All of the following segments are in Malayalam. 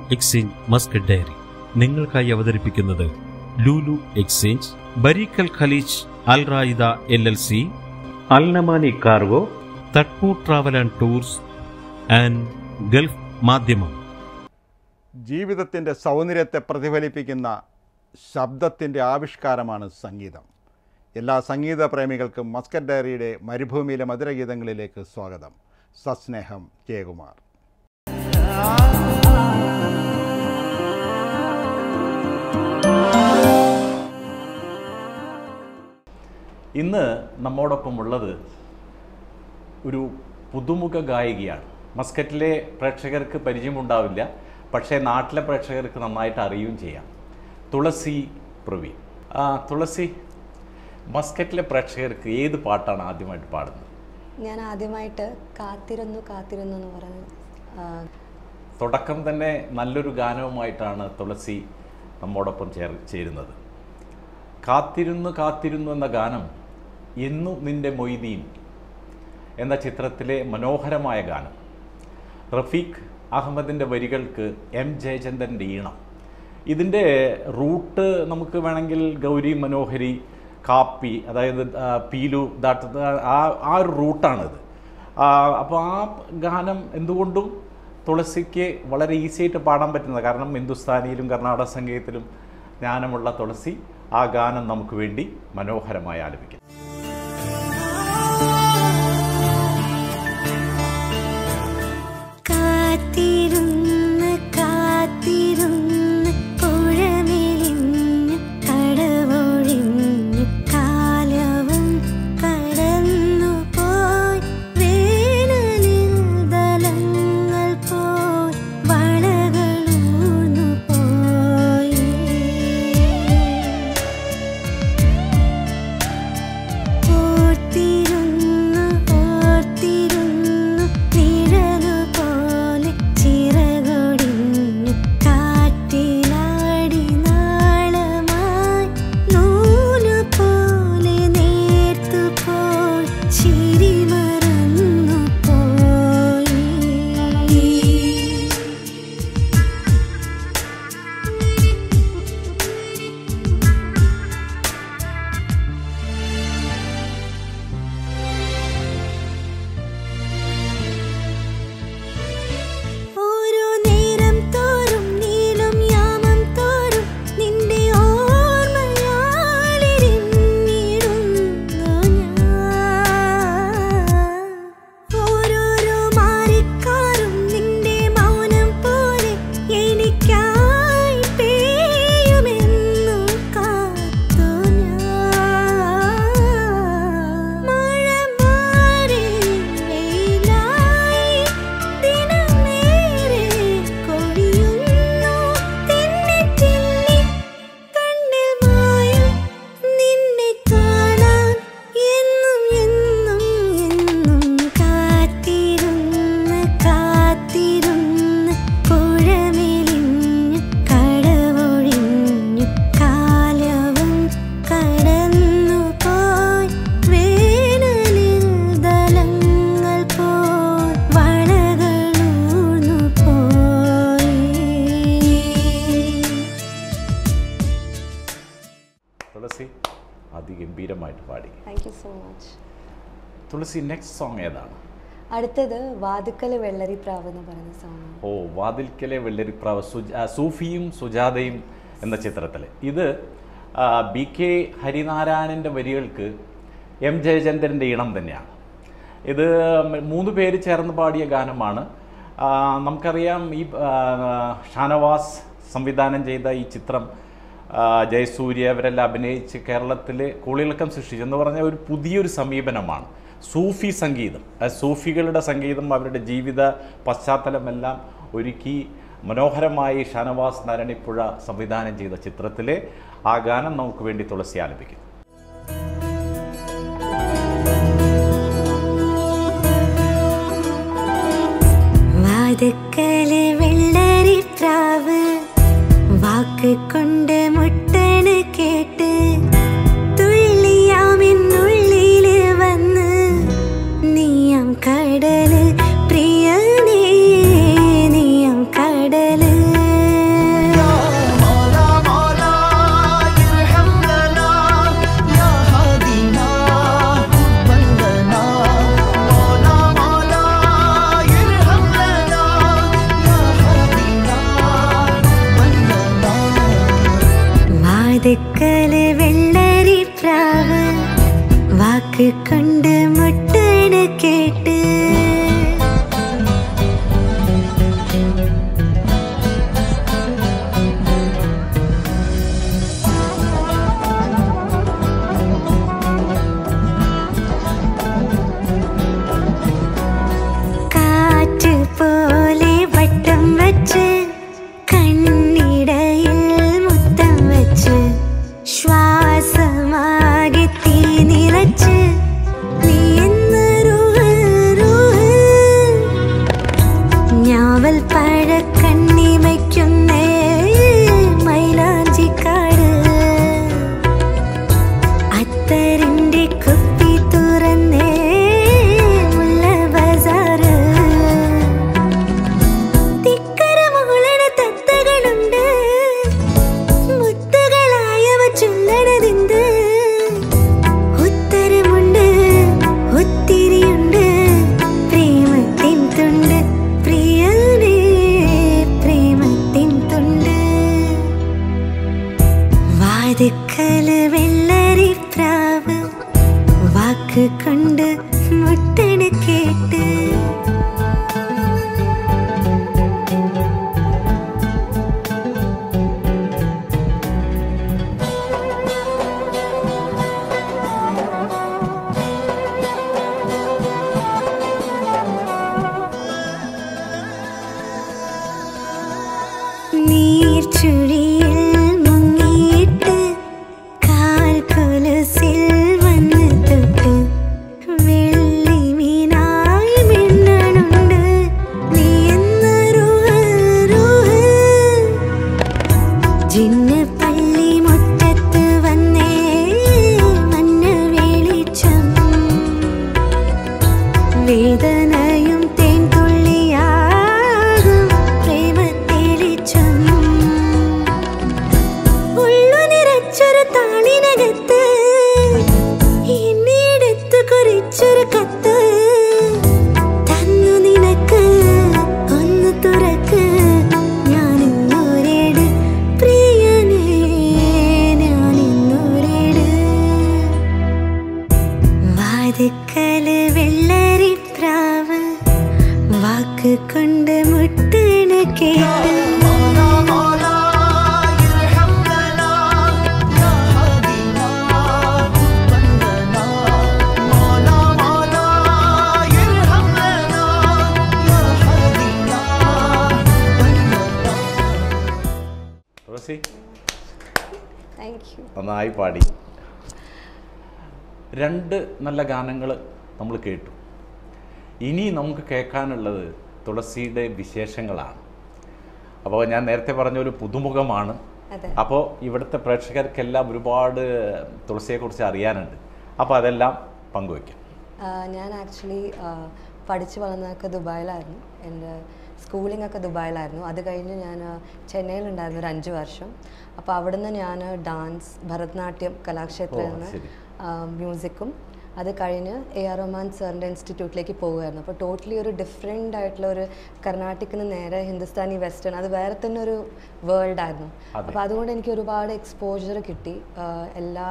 എക്സ്ചേഞ്ച് മസ്കറ്റ് ഡയറി നിങ്ങൾക്കായി അവതരിപ്പിക്കുന്നത് ലുലു എക്സ്ചേഞ്ച് ബരീക്കൽ Khaleej Al Raida L L C Alnamani cargo തട്മൂർ travel and tours and Gulf Madhyamam ജീവിതത്തിൻ്റെ സൗന്ദര്യത്തെ പ്രതിഫലിപ്പിക്കുന്ന ശബ്ദത്തിൻ്റെ ആവിഷ്കാരമാണ് സംഗീതം എല്ലാ സംഗീത പ്രേമികൾക്കും മസ്കറ്റ് ഡയറിയുടെ മരുഭൂമിയിലെ മധുരഗീതങ്ങളിലേക്ക് സ്വാഗതം സസ്നേഹം ജയകുമാർ ഇന്ന് നമ്മോടൊപ്പം ഉള്ളത് ഒരു പുതുമുഖ ഗായികയാണ് മസ്കറ്റിലെ പ്രേക്ഷകർക്ക് പരിചയമുണ്ടാവില്ല പക്ഷേ നാട്ടിലെ പ്രേക്ഷകർക്ക് നന്നായിട്ട് അറിയുകയും ചെയ്യാം തുളസി പ്രവീൺ ആ, തുളസി മസ്കറ്റിലെ പ്രേക്ഷകർക്ക് ഏത് പാട്ടാണ് ആദ്യമായിട്ട് പാടുന്നത് ഞാൻ ആദ്യമായിട്ട് കാത്തിരുന്നു കാത്തിരുന്നു എന്ന് പറഞ്ഞ് ആ, തുടക്കം തന്നെ നല്ലൊരു ഗാനവുമായിട്ടാണ് തുളസി നമ്മോടൊപ്പം ചേർ ചേരുന്നത് കാത്തിരുന്നു കാത്തിരുന്നു എന്ന ഗാനം എന്നു നിന്റെ മൊയ്തീൻ എന്ന ചിത്രത്തിലെ മനോഹരമായ ഗാനം റഫീഖ് അഹമ്മദിൻ്റെ വരികൾക്ക് എം ജയചന്ദ്രൻ്റെ ഈണം ഇതിൻ്റെ റൂട്ട് നമുക്ക് വേണമെങ്കിൽ ഗൗരി മനോഹരി കാപ്പി അതായത് ആ, പീലു ദാട്ട് ആ ആ ഒരു റൂട്ടാണിത് അപ്പോൾ ആ ഗാനം എന്തുകൊണ്ടും തുളസിക്ക് വളരെ ഈസി ആയിട്ട് പാടാൻ പറ്റുന്നത് കാരണം ഹിന്ദുസ്ഥാനിയിലും കർണാടക സംഗീതത്തിലും ജ്ഞാനമുള്ള തുളസി ആ ഗാനം നമുക്ക് വേണ്ടി മനോഹരമായി ആലപിക്കും കാത്തിരുന്ന് കാത്തിരുന്ന് പുഴമെലിഞ്ഞു കടവൊഴിഞ്ഞു കാലവും കടന്നു പോയി വേനലിൽ ദലങ്ങൾ പോയി വളകളൂന്നു പോയി ഓർത്തിരുന്നു ഓർത്തിരുന്നു നിഴലുപോലെ ചിറകൊടിഞ്ഞു കാറ്റിലാടി നാളമായി നൂലുപോലെ നേർത്തു പോയി ചിരി മറന്നു പോയി ഓരോ നേരം തോറും നീളും യാമം തോറും നിന്റെ ഓർമ്മയാലിരുന്നിടുന്നു ഞാൻ ഓരോരോ മാറിക്കാറും നിന്റെ മൗനം പോലെ എനിക്കായി പെയ്യുമെന്നു കാത്തു ഞാൻ മഴ മാറി വെയിലായി ദിനമേറെ കൊഴിയുന്നു തിന്നി തിന്നി കണ്ണിൽ മായും നിന്നെ കാണാൻ എന്നും എന്നും എന്നും കാത്തിരുന്ന് കാത്തിരുന്ന് പുഴമെലിഞ്ഞു കടവൊഴിഞ്ഞു കാലവും കടന്നു പോയി വേനലിൽ ദലങ്ങൾ പോയി വളകളൂന്നു പോയി തുളസി അതിഗംഭീരമായിട്ട് പാടി thank you so much Thulasi next song ഏതാണ് അടുത്തത് വാതുക്കൽ വെള്ളരിപ്രാവ് എന്ന് പറയുന്ന സോങ് ഓ വാതിൽക്കലെ വെള്ളരിപ്രാവ് സുജ ആ, സൂഫിയും സുജാതയും എന്ന ചിത്രത്തിൽ ഇത് ആ, ബി കെ ഹരിനാരായണൻ്റെ വരികൾക്ക് എം ജയചന്ദ്രൻ്റെ ഈണം തന്നെയാണ് ഇത് മൂന്ന് പേര് ചേർന്ന് പാടിയ ഗാനമാണ് ആ, നമുക്കറിയാം ഈ ആ, ഷാനവാസ് സംവിധാനം ചെയ്ത ഈ ചിത്രം ആ, ജയസൂര്യ ഇവരെല്ലാം അഭിനയിച്ച് കേരളത്തിൽ കൂളിളക്കം സൃഷ്ടിച്ചു എന്ന് പറഞ്ഞ ഒരു പുതിയൊരു സമീപനമാണ് സൂഫി സംഗീതം ആ സൂഫികളുടെ സംഗീതം അവരുടെ ജീവിത പശ്ചാത്തലമെല്ലാം ഒരുക്കി മനോഹരമായി ഷാനവാസ് നരണിപ്പുഴ സംവിധാനം ചെയ്ത ചിത്രത്തിലെ ആ ഗാനം നമുക്ക് വേണ്ടി തുളസി ആലപിക്കും വാതുക്കലെ വെള്ളരിപ്രാവ് വാക്ക് കൊണ്ട് മുട്ടണ് കേട്ട് തുള്ളിയാമെന്നുള്ളില് വന്ന് നീയം കടല് പ്രിയനേ നീയം കടല് വാതുക്കല് വെള്ളരിപ്രാവ് വാക്ക് കൊണ്ട് മുട്ടണ് കേട്ട് തുളസി താങ്ക് യു നന്നായി പാടി രണ്ട് നല്ല ഗാനങ്ങൾ നമ്മൾ കേട്ടു ഇനി നമുക്ക് കേൾക്കാനുള്ളത് തുളസിയുടെ വിശേഷങ്ങളാണ് അപ്പോൾ ഞാൻ നേരത്തെ പറഞ്ഞ ഒരു പുതുമുഖമാണ് അതെ അപ്പോൾ ഇവിടുത്തെ പ്രേക്ഷകർക്കെല്ലാം ഒരുപാട് തുളസിയെക്കുറിച്ച് അറിയാനുണ്ട് അപ്പോൾ അതെല്ലാം പങ്കുവയ്ക്കാം ആഹ് ഞാൻ ആക്ച്വലി പഠിച്ചു വളർന്നതൊക്കെ ദുബായിലായിരുന്നു എൻ്റെ സ്കൂളിംഗ് ഒക്കെ ദുബായിലായിരുന്നു അത് കഴിഞ്ഞ് ഞാൻ ചെന്നൈയിലുണ്ടായിരുന്നു ഒരു അഞ്ച് വർഷം അപ്പോൾ അവിടുന്ന് ഞാൻ ഡാൻസ് ഭരതനാട്യം കലാക്ഷേത്രയിൽ ഓ, നിന്ന് ശരി. മ്യൂസിക്കും അത് കഴിഞ്ഞ് എ ആർ റഹ്മാൻ സാറിൻ്റെ ഇൻസ്റ്റിറ്റ്യൂട്ടിലേക്ക് പോകുമായിരുന്നു അപ്പോൾ ടോട്ടലി ഒരു ഡിഫറെൻ്റ് ആയിട്ടുള്ള ഒരു കർണാട്ടിക്കിന് നേരെ ഹിന്ദുസ്ഥാനി വെസ്റ്റേൺ അത് വേറെ തന്നെ ഒരു വേൾഡ് ആയിരുന്നു അതെ. അപ്പോൾ അതുകൊണ്ട് എനിക്ക് ഒരുപാട് എക്സ്പോജർ കിട്ടി ആഹ് എല്ലാ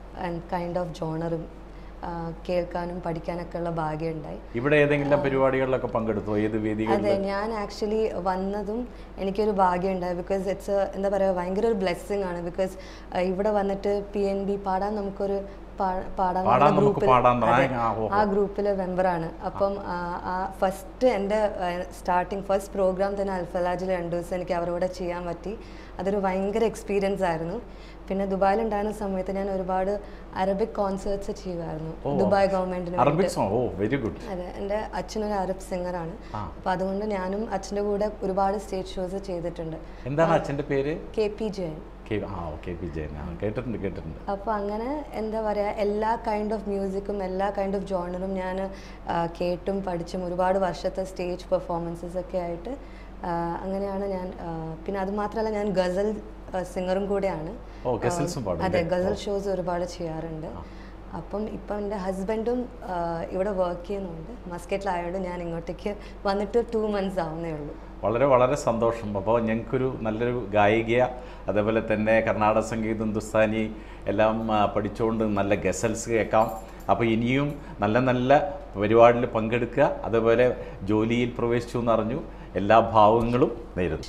കൈൻഡ് ഓഫ് ജോണറും കേൾക്കാനും പഠിക്കാനൊക്കെ ഉള്ള ഭാഗ്യം ഉണ്ടായി ഇവിടെ ഏതെങ്കിലും പരിപാടികളിലൊക്കെ പങ്കെടുത്തോ ഏത് വേദികളിൽ അതെ ഞാൻ ആക്ച്വലി വന്നതും എനിക്കൊരു ഭാഗ്യം ഉണ്ടായി ബിക്കോസ് ഇറ്റ്സ് എന്താ പറയുക ഭയങ്കര ഒരു ബ്ലെസ്സിങ് ആണ് ബിക്കോസ് ഇവിടെ വന്നിട്ട് പി എൻ ബി പാടാൻ നമുക്കൊരു പാ- പാടാൻ പാടാൻ നമ്മുടെ നമുക്ക് ഗ്രൂപ്പിൽ പാടാൻ അതെ, ആ, ഓഹോ. ആ ഗ്രൂപ്പിലെ മെമ്പറാണ് അപ്പം ആ ഫസ്റ്റ് എൻ്റെ സ്റ്റാർട്ടിങ് ഫസ്റ്റ് പ്രോഗ്രാം തന്നെ അൽഫലാജിൽ രണ്ട് ദിവസം എനിക്ക് അവരോട് ചെയ്യാൻ പറ്റി അതൊരു ഭയങ്കര എക്സ്പീരിയൻസ് ആയിരുന്നു പിന്നെ ദുബായിലുണ്ടായിരുന്ന സമയത്ത് ഞാൻ ഒരുപാട് അറബിക് കോൺസേർട്സ് ചെയ്യുമായിരുന്നു ഓ, ദുബായ് ഗവൺമെന്റിന് Arabic song oh very good അതെ എൻ്റെ അച്ഛനൊരു അറബ് സിംഗറാണ് ആ. അപ്പോൾ അതുകൊണ്ട് ഞാനും അച്ഛൻ്റെ കൂടെ ഒരുപാട് സ്റ്റേജ് ഷോസ് ചെയ്തിട്ടുണ്ട് എന്താണ് അച്ഛൻ്റെ പേര് കെ പി ജയൻ കെ ആ കെ പി ജയൻ ആ കേട്ടിട്ടുണ്ട് കേട്ടിട്ടുണ്ട് അപ്പോൾ അങ്ങനെ എന്താ പറയുക എല്ലാ കൈൻഡ് ഓഫ് മ്യൂസിക്കും എല്ലാ കൈൻഡ് ഓഫ് ജോണറും ഞാൻ കേട്ടും പഠിച്ചും ഒരുപാട് വർഷത്തെ സ്റ്റേജ് പെർഫോമൻസസ് ഒക്കെ ആയിട്ട് ആ, അങ്ങനെയാണ് ഞാൻ ആ, പിന്നെ അത് മാത്രമല്ല ഞാൻ ഗസൽ സിംഗറും കൂടെയാണ് ഓ, ഗസൽസും പാടും അതെ അല്ലേ? ഗസൽ ഷോസ് ഒരുപാട് ചെയ്യാറുണ്ട് അപ്പം ഇപ്പം എൻ്റെ ഹസ്ബൻഡും ആ, ഇവിടെ വർക്ക് ചെയ്യുന്നുണ്ട് മസ്കറ്റിലായതുകൊണ്ട് ഞാൻ ഇങ്ങോട്ടേക്ക് വന്നിട്ട് ടു മന്ത്സ് ആവുന്നേ ഉള്ളൂ വളരെ വളരെ സന്തോഷം അപ്പോൾ ഞങ്ങൾക്കൊരു നല്ലൊരു ഗായിക അതേപോലെ തന്നെ കർണാടക സംഗീതം ഹിന്ദുസ്ഥാനി എല്ലാം ആ, പഠിച്ചുകൊണ്ട് നല്ല ഗസൽസ് കേൾക്കാം അപ്പോൾ ഇനിയും നല്ല നല്ല പരിപാടിയിൽ പങ്കെടുക്കുക അതേപോലെ ജോലിയിൽ പ്രവേശിച്ചു എന്നറിഞ്ഞു എല്ലാ ഭാവങ്ങളും നേരുന്നു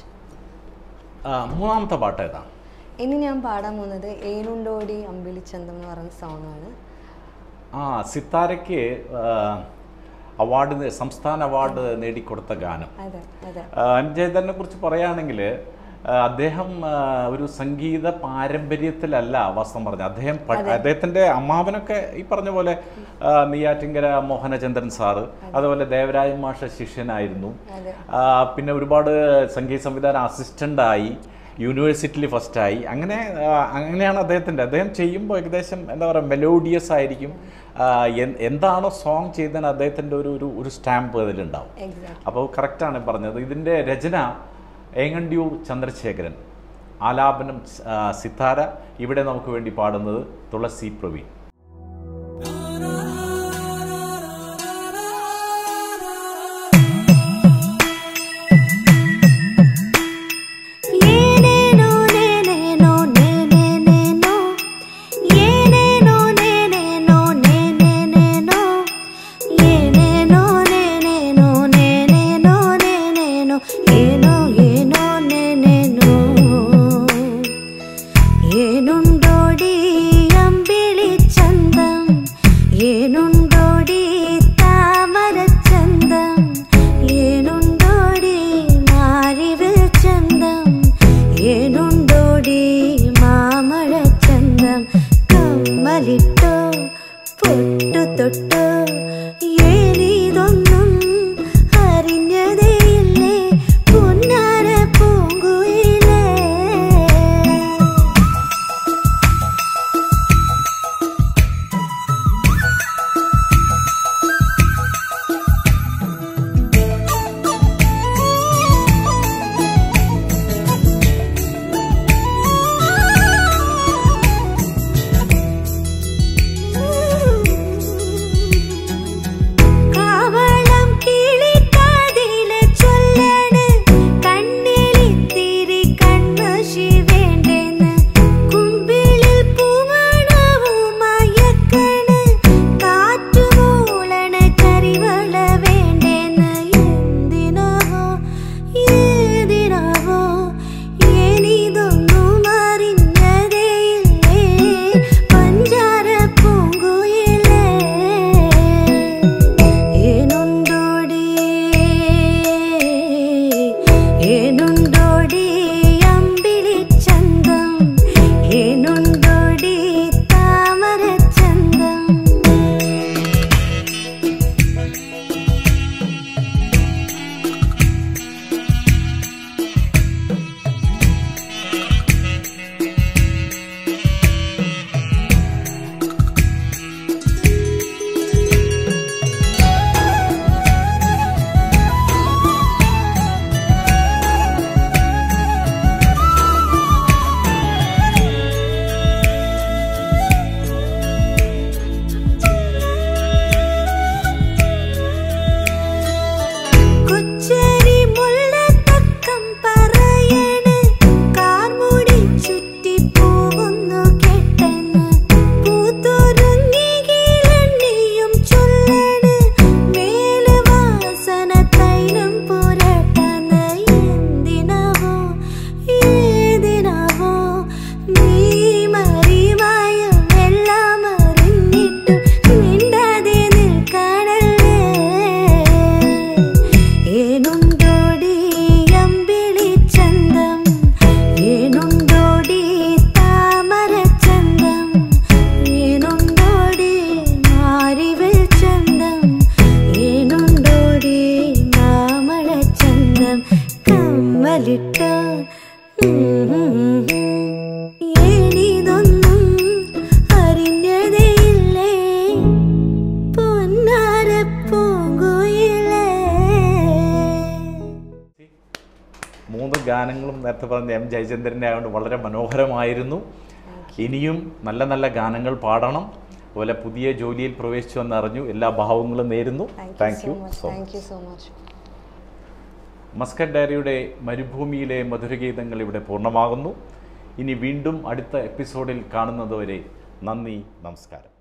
ആ, മൂന്നാമത്തെ പാട്ട് ഏതാണ് ഇനി ഞാൻ പാടാൻ പോകുന്നത് ഏനുണ്ടോടി അമ്പിളിച്ചന്തം എന്ന് പറയുന്ന സോങ് ആണ് ആ സിത്താരയ്ക്ക് അവാർഡ് നേ- സംസ്ഥാന അവാർഡ് നേടിക്കൊടുത്ത ഗാനം അതെ അതെ അനുജയതനെ കുറിച്ച് പറയുകയാണെങ്കിൽ അദ്ദേഹം ആ, ഒരു സംഗീത പാരമ്പര്യത്തിലല്ല വാസ്തവം പറഞ്ഞത് അദ്ദേഹം പ- അദ്ദേഹത്തിന്റെ അമ്മാവനൊക്കെ ഈ പറഞ്ഞ പോലെ ആ, നെയ്യാറ്റിങ്കര മോഹനചന്ദ്രൻ സാറ് അതുപോലെ ദേവരായ മാഷ ശിഷ്യനായിരുന്നു അതെ. ആ, പിന്നെ ഒരുപാട് സംഗീത സംവിധാന അസിസ്റ്റൻ്റായി യൂണിവേഴ്സിറ്റിയിൽ ഫസ്റ്റായി അങ്ങനെ ആ, അങ്ങനെയാണ് അദ്ദേഹത്തിൻ്റെ അദ്ദേഹം ചെയ്യുമ്പോൾ ഏകദേശം എന്താ പറയുക മെലോഡിയസ് ആയിരിക്കും ആ, എൻ- എന്താണോ സോങ് ചെയ്തതിന് അദ്ദേഹത്തിൻ്റെ ഒരു ഒരു ഒരു സ്റ്റാമ്പ് അതിലുണ്ടാവും എക്സാക്ട് അപ്പോൾ കറക്റ്റാണ് പറഞ്ഞത് ഇതിൻ്റെ രചന ഏങ്ങണ്ടിയൂർ ചന്ദ്രശേഖരൻ ആലാപനം ആ, സിത്താര ഇവിടെ നമുക്ക് വേണ്ടി പാടുന്നത് തുളസി പ്രവീൺ ಏನೇನೋ ನೇನೇನೋ ನೇನೇನೇನೋ ಏನೇನೋ ನೇನೇನೋ ನೇನೇನೇನೋ ಏನೇನೋ ನೇನೇನೋ ನೇನೇನೋ ನೇನೇನೋ ಏನೋ ಏನೋ ನೇನೇನೋ ಏನುಂಡೋಡಿ ಅಂಬಿಳಿ ಚಂದಂ ಏನುಂಡೋಡಿ താമര ചന്തം ഏനുണ്ടോടി മാറിവിൽ ചന്തം ഏനുണ്ടോടി മാമഴ ചന്തം കമ്മലിട്ടോ പൊട്ടു തൊട്ടോ ഏനിതൊന്നും അറിഞ്ഞതേയില്ലേ പുന്നാര പൂങ്കുയിലേ ഗാനങ്ങളും നേരത്തെ പറഞ്ഞ എം ജയചന്ദ്രൻ്റെ ആയതുകൊണ്ട് വളരെ മനോഹരമായിരുന്നു ഇനിയും നല്ല നല്ല ഗാനങ്ങൾ പാടണം അതുപോലെ പുതിയ ജോലിയിൽ പ്രവേശിച്ചു എന്നറിഞ്ഞു എല്ലാ ഭാവങ്ങളും നേരുന്നു thank you thank so you much so thank you so much Muscat ഡയറിയുടെ മരുഭൂമിയിലെ മധുരഗീതങ്ങൾ ഇവിടെ പൂർണ്ണമാകുന്നു ഇനി വീണ്ടും അടുത്ത എപ്പിസോഡിൽ കാണുന്നതുവരെ നന്ദി നമസ്കാരം